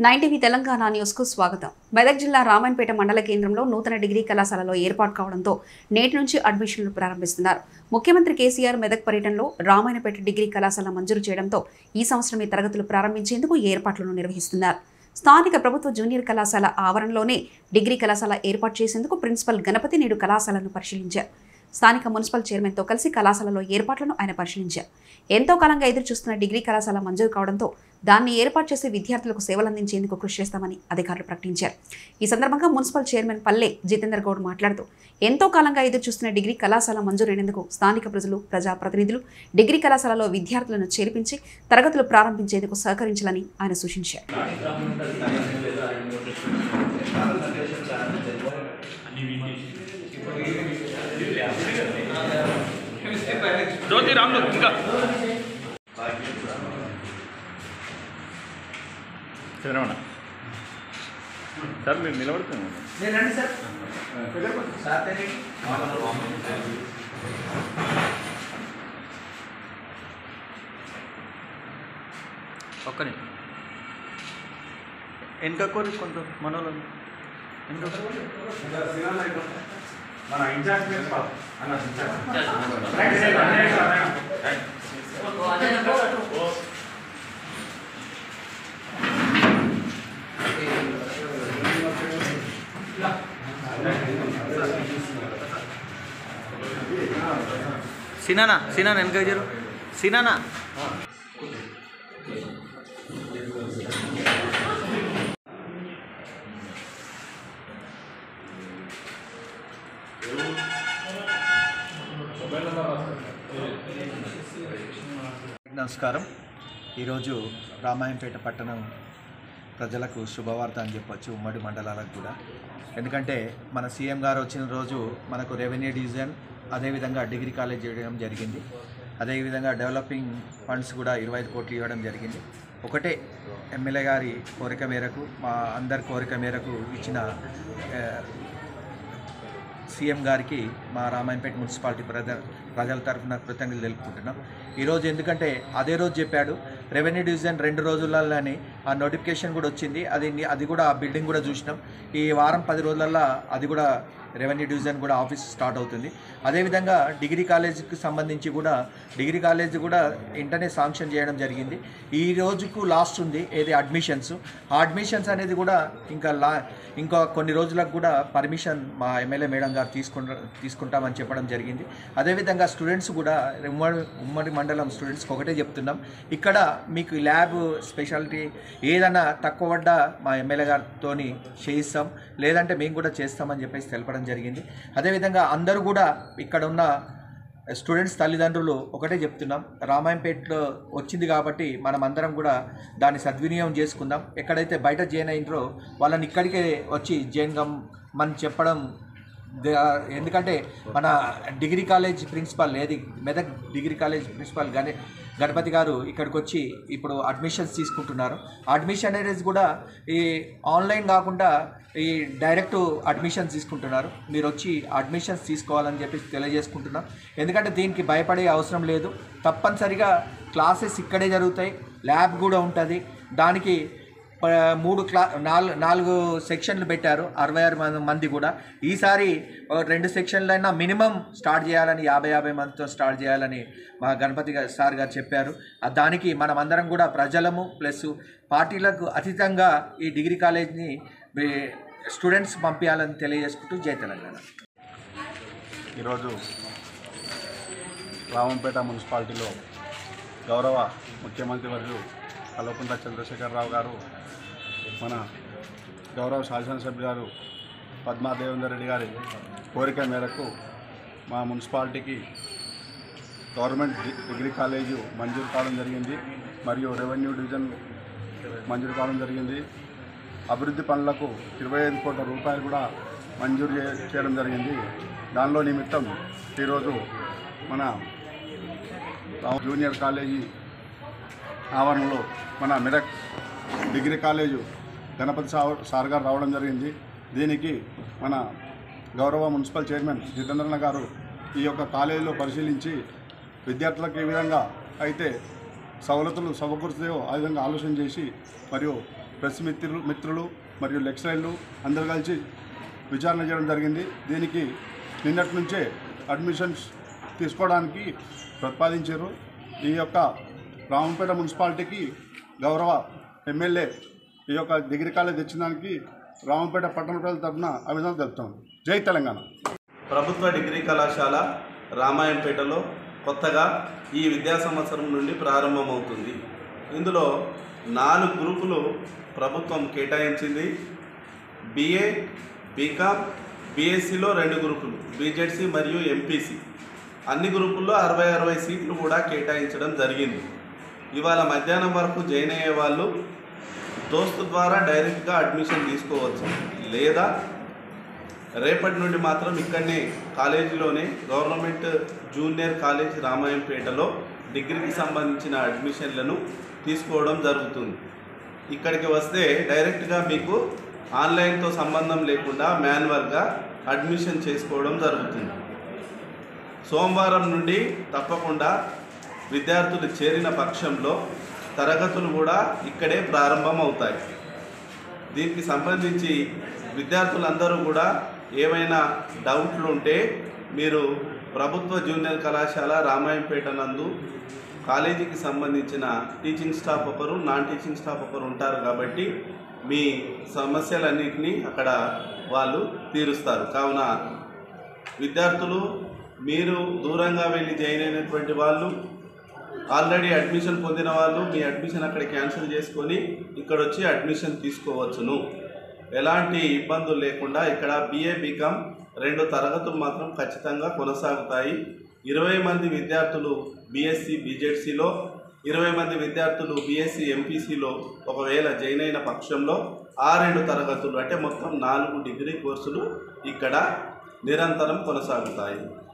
nine TV Telangana news కు స్వాగతం మెదక్ జిల్లా రామాయణపేట మండల కేంద్రంలో నూతన డిగ్రీ కళాశాలలో ఏర్పాటు కావడంతో నేటి నుంచి అడ్మిషన్లు ప్రారంభిస్తున్నారు ముఖ్యమంత్రి కేసీఆర్ మెదక్ పర్యటనలో రామాయణపేట డిగ్రీ కళాశాల మంజూరు చేయడంతో ఈ సంవత్సరం ఈ తరగతులు ప్రారంభించేందుకు ఏర్పాట్లను నిర్వహిస్తున్నారు స్థానిక ప్రభుత్వ జూనియర్ కళాశాల ఆవరణలోనే డిగ్రీ కళాశాల ఏర్పాటు చేసేందుకు ప్రిన్సిపల్ గణపతి నేడు కళాశాలను పరిశీలించారు స్థానిక మున్సిపల్ చైర్మన్తో కలిసి కళాశాలలో ఏర్పాట్లను ఆయన పరిశీలించారు ఎంతో కాలంగా ఎదురు చూస్తున్న డిగ్రీ కళాశాల మంజూరు కావడంతో దాన్ని ఏర్పాటు చేసి విద్యార్థులకు సేవలు అందించేందుకు కృషి చేస్తామని అధికారులు ప్రకటించారు ఈ సందర్భంగా మున్సిపల్ చైర్మన్ పల్లె జితేందర్ గౌడ్ మాట్లాడుతూ ఎంతో కాలంగా ఎదురు చూస్తున్న డిగ్రీ కళాశాల మంజూరైనందుకు స్థానిక ప్రజలు ప్రజాప్రతినిధులు డిగ్రీ కళాశాలలో విద్యార్థులను చేర్పించి తరగతులు ప్రారంభించేందుకు సహకరించాలని ఆయన సూచించారు జ్యోతి రాములు ఇంకా చంద్రమణ సార్ మీరు నిలబడుతున్నాను నేనండి సార్ సార్ తెలియదు ఒక్కని వెనక కోరి కొంత మనోళ్ళు వెనక మన ఇన్ఛార్జ్ ప్రిన్సిపాల్ అన్న సినానా సినానా వెనక జరు సినానా నమస్కారం ఈరోజు రామాయంపేట పట్టణం ప్రజలకు శుభవార్త అని చెప్పొచ్చు ఉమ్మడి మండలాలకు కూడా ఎందుకంటే మన సీఎం గారు వచ్చిన రోజు మనకు రెవెన్యూ డివిజన్ అదేవిధంగా డిగ్రీ కాలేజ్ చేయడం జరిగింది అదేవిధంగా డెవలపింగ్ ఫండ్స్ కూడా ఇరవై ఐదు కోట్లు ఇవ్వడం జరిగింది ఒకటే ఎమ్మెల్యే గారి కోరిక మేరకు మా అందరి కోరిక మేరకు ఇచ్చిన ఆ, సీఎం గారికి మా రామాయణపేట మున్సిపాలిటీ ప్రజ ప్రజల తరఫున కృతజ్ఞతలు తెలుపుకుంటున్నాం ఈరోజు ఎందుకంటే అదే రోజు చెప్పాడు రెవెన్యూ డివిజన్ రెండు రోజులలోనే ఆ నోటిఫికేషన్ కూడా వచ్చింది అది అది కూడా ఆ బిల్డింగ్ కూడా చూసినాం ఈ వారం పది రోజులల్లో అది కూడా రెవెన్యూ డివిజన్ కూడా ఆఫీస్ స్టార్ట్ అవుతుంది అదేవిధంగా డిగ్రీ కాలేజీకి సంబంధించి కూడా డిగ్రీ కాలేజ్ కూడా ఇంటర్నే శాంక్షన్ చేయడం జరిగింది ఈ రోజుకు లాస్ట్ ఉంది ఏది అడ్మిషన్స్ ఆ అడ్మిషన్స్ అనేది కూడా ఇంకా లా ఇంకా కొన్ని రోజులకు కూడా పర్మిషన్ మా ఎమ్మెల్యే మేడం గారు తీసుకుంటా తీసుకుంటామని చెప్పడం జరిగింది అదేవిధంగా స్టూడెంట్స్ కూడా ఉమ్మడి ఉమ్మడి మండలం స్టూడెంట్స్కి ఒకటే చెప్తున్నాం ఇక్కడ మీకు ల్యాబ్ స్పెషాలిటీ ఏదైనా తక్కువ పడ్డా మా ఎమ్మెల్యే గారితో చేయిస్తాం లేదంటే మేము కూడా చేస్తామని చెప్పేసి తెలపడం జరిగింది అదేవిధంగా అందరూ కూడా ఇక్కడ ఉన్న స్టూడెంట్స్ తల్లిదండ్రులు ఒకటే చెప్తున్నాం రామాయంపేటలో వచ్చింది కాబట్టి మనం అందరం కూడా దాన్ని సద్వినియోగం చేసుకుందాం ఎక్కడైతే బయట జాయిన్ అయినరో వాళ్ళని ఇక్కడికే వచ్చి జాయిన్ కమ్మని చెప్పడం ద- ఎందుకంటే మన డిగ్రీ కాలేజ్ ప్రిన్సిపాల్ ఏది మెదక్ డిగ్రీ కాలేజ్ ప్రిన్సిపాల్ గణే గణపతి గారు ఇక్కడికి వచ్చి ఇప్పుడు అడ్మిషన్స్ తీసుకుంటున్నారు అడ్మిషన్ అనేది కూడా ఈ ఆన్లైన్ కాకుండా ఈ డైరెక్ట్ అడ్మిషన్స్ తీసుకుంటున్నారు మీరు వచ్చి అడ్మిషన్స్ తీసుకోవాలని చెప్పి తెలియజేసుకుంటున్నాం ఎందుకంటే దీనికి భయపడే అవసరం లేదు తప్పనిసరిగా క్లాసెస్ ఇక్కడే జరుగుతాయి ల్యాబ్ కూడా ఉంటుంది దానికి ప- మూడు క్లా నాలుగు నాలుగు సెక్షన్లు పెట్టారు అరవై ఆరు మంది మంది కూడా ఈసారి ఓ రెండు సెక్షన్లైనా మినిమం స్టార్ట్ చేయాలని యాభై యాభై మందితో స్టార్ట్ చేయాలని మా గణపతి గారు సార్ గారు చెప్పారు ఆ దానికి మనం అందరం కూడా ప్రజలము ప్లస్ పార్టీలకు అతీతంగా ఈ డిగ్రీ కాలేజ్ని మీ- స్టూడెంట్స్ పంపించాలని తెలియజేసుకుంటూ జై తెలంగాణ ఈరోజు రామంపేట మున్సిపాలిటీలో గౌరవ ముఖ్యమంత్రి వర్యులు కల్వకుంట్ల చంద్రశేఖరరావు గారు మన గౌరవ శాసనసభ్యులు గారు పద్మా దేవేందర్ రెడ్డి గారి కోరిక మేరకు మా మున్సిపాలిటీకి గవర్నమెంట్ డి- డిగ్రీ కాలేజు మంజూరు కావడం జరిగింది మరియు రెవెన్యూ డివిజన్ మంజూరు కావడం జరిగింది అభివృద్ధి పనులకు ఇరవై ఐదు కోట్ల రూపాయలు కూడా మంజూరు చే- చేయడం జరిగింది దానిలో నిమిత్తం ఈరోజు మన రావు జూనియర్ కాలేజీ ఆవరణలో మన మెదక్ డిగ్రీ కాలేజు గణపతి సావ్ సార్ గారు రావడం జరిగింది దీనికి మన గౌరవ మున్సిపల్ చైర్మన్ జితేంద్రన్న గారు ఈ యొక్క కాలేజీలో పరిశీలించి విద్యార్థులకు ఏ విధంగా అయితే సవలతులు సమకూరుతాయో ఆ విధంగా ఆలోచన చేసి మరియు ప్రెస్ మిత్రులు మిత్రులు మరియు లెక్చరర్లు అందరు కలిసి విచారణ చేయడం జరిగింది దీనికి నిన్నటి నుంచే అడ్మిషన్స్ తీసుకోవడానికి ప్రతిపాదించారు ఈ యొక్క రామంపేట మున్సిపాలిటీకి గౌరవ ఎమ్మెల్యే ఈ యొక్క డిగ్రీ కాలేజ్ తెచ్చినానికి రామంపేట పట్టణ ప్రజల తరఫున అభినందనలు తెలుపుతాం జై తెలంగాణ ప్రభుత్వ డిగ్రీ కళాశాల రామాయంపేటలో కొత్తగా ఈ విద్యా సంవత్సరం నుండి ప్రారంభమవుతుంది ఇందులో నాలుగు గ్రూపులు ప్రభుత్వం కేటాయించింది బిఏ బీకామ్ బీఎస్సీలో రెండు గ్రూపులు బీజెడ్సీ మరియు ఎంపీసీ అన్ని గ్రూపుల్లో అరవై అరవై సీట్లు కూడా కేటాయించడం జరిగింది ఇవాళ మధ్యాహ్నం వరకు జాయిన్ అయ్యే వాళ్ళు దోస్తు ద్వారా డైరెక్ట్గా అడ్మిషన్ తీసుకోవచ్చు లేదా రేపటి నుండి మాత్రం ఇక్కడనే కాలేజీలోనే గవర్నమెంట్ జూనియర్ కాలేజ్ రామాయంపేటలో డిగ్రీకి సంబంధించిన అడ్మిషన్లను తీసుకోవడం జరుగుతుంది ఇక్కడికి వస్తే డైరెక్ట్గా మీకు ఆన్లైన్తో సంబంధం లేకుండా మాన్యువల్గా అడ్మిషన్ చేసుకోవడం జరుగుతుంది సోమవారం నుండి తప్పకుండా విద్యార్థులు చేరిన పక్షంలో తరగతులు కూడా ఇక్కడే ప్రారంభం అవుతాయి దీనికి సంబంధించి విద్యార్థులందరూ కూడా ఏమైనా డౌట్లు ఉంటే మీరు ప్రభుత్వ జూనియర్ కళాశాల రామాయంపేట నందు కాలేజీకి సంబంధించిన టీచింగ్ స్టాఫ్ ఒకరు నాన్ టీచింగ్ స్టాఫ్ ఒకరు ఉంటారు కాబట్టి మీ సమస్యలన్నింటినీ అక్కడ వాళ్ళు తీరుస్తారు కావున విద్యార్థులు మీరు దూరంగా వెళ్ళి జాయిన్ అయినటువంటి వాళ్ళు ఆల్రెడీ అడ్మిషన్ పొందిన వాళ్ళు మీ అడ్మిషన్ అక్కడ క్యాన్సిల్ చేసుకొని ఇక్కడ వచ్చి అడ్మిషన్ తీసుకోవచ్చును ఎలాంటి ఇబ్బందులు లేకుండా ఇక్కడ బిఏ బీకామ్ రెండు తరగతులు మాత్రం ఖచ్చితంగా కొనసాగుతాయి ఇరవై మంది విద్యార్థులు బీఎస్సీ బీజెడ్సీలో ఇరవై మంది విద్యార్థులు బీఎస్సీ ఎంపీసీలో ఒకవేళ జాయిన్ అయిన పక్షంలో ఆ రెండు తరగతులు అంటే మొత్తం నాలుగు డిగ్రీ కోర్సులు ఇక్కడ నిరంతరం కొనసాగుతాయి